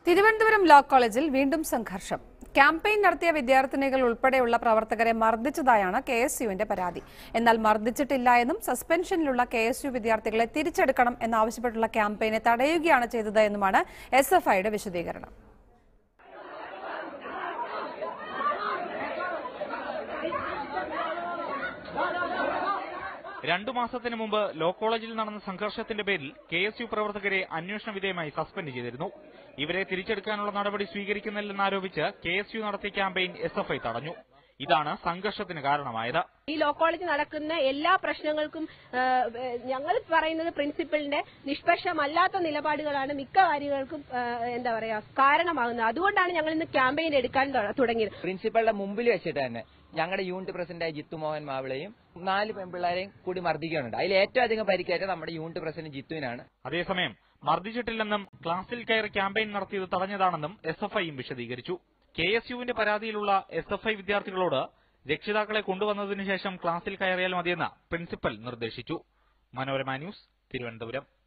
Thiruvananthapuram law കോളേജിൽ വീണ്ടും സംഘർഷം ക്യാമ്പയിൻ നടത്തിയ വിദ്യാർത്ഥിനികൾ ഉൾപ്പെടെയുള്ള പ്രവർത്തകരെ മർദ്ദിച്ചതായാണ് കെ എസ് യുവിന്റെ പരാതി എന്നാൽ മർദ്ദിച്ചിട്ടില്ല എന്നും സസ്പെൻഷനിലുള്ള കെ എസ് യു വിദ്യാർത്ഥികളെ തിരിച്ചെടുക്കണം എന്നാവശ്യപ്പെട്ടുള്ള ക്യാമ്പയിനെ തടയുകയാണ് ചെയ്തത് എന്നുമാണ് എസ് എഫ് ഐയുടെ വിശദീകരണം രണ്ടു മാസത്തിന് മുമ്പ് ലോ കോളേജിൽ നടന്ന സംഘർഷത്തിന്റെ പേരിൽ കെ എസ് യു പ്രവർത്തകരെ അന്വേഷണ വിധേയമായി സസ്പെൻഡ് ചെയ്തിരുന്നു ഇവരെ തിരിച്ചെടുക്കാനുള്ള നടപടി സ്വീകരിക്കുന്നില്ലെന്നാരോപിച്ച് കെ എസ് യു നടത്തിയ ക്യാമ്പയിൻ എസ് എഫ് ഐ തടഞ്ഞു ഇതാണ് സംഘർഷത്തിന് കാരണമായത് ഈ ലോ കോളേജ് നടക്കുന്ന എല്ലാ പ്രശ്നങ്ങൾക്കും ആ, ഏഹ്, ഞങ്ങൾ പറയുന്നത് പ്രിൻസിപ്പലിന്റെ നിഷ്പക്ഷമല്ലാത്ത നിലപാടുകളാണ് മിക്ക കാര്യങ്ങൾക്കും ആ, എന്താ പറയാ കാരണമാകുന്നത് അതുകൊണ്ടാണ് ഞങ്ങൾ ഇന്ന് ക്യാമ്പയിൻ എടുക്കാൻ തൊ- തുടങ്ങിയത് പ്രിൻസിപ്പളുടെ മുമ്പിൽ വെച്ചിട്ട് തന്നെ ഞങ്ങളുടെ യൂണിറ്റ് പ്രസിഡന്റായ ജിത്തു മോഹൻ മാവിളയും നാല് പെൺപിള്ളേരെയും കൂടി മർദ്ദിക്കുന്നുണ്ട് അതിൽ ഏറ്റവും അധികം പരിക്കേറ്റ നമ്മുടെ യൂണിറ്റ് പ്രസിഡന്റ് ജിത്തുവിനാണ് അതേസമയം മർദ്ദിച്ചിട്ടില്ലെന്നും ക്ലാസിൽ കയറി ക്യാമ്പയിൻ നടത്തിയത് തടഞ്ഞതാണെന്നും എസ് എഫ് ഐയും വിശദീകരിച്ചു കെ എസ് യുവിന്റെ പരാതിയിലുള്ള എസ് എഫ് ഐ വിദ്യാർത്ഥികളോട് രക്ഷിതാക്കളെ കൊണ്ടുവന്നതിനു ശേഷം ക്ലാസിൽ കയറിയാൽ മതിയെന്ന് പ്രിൻസിപ്പൽ നിർദ്ദേശിച്ചു മനോരമ ന്യൂസ് തിരുവനന്തപുരം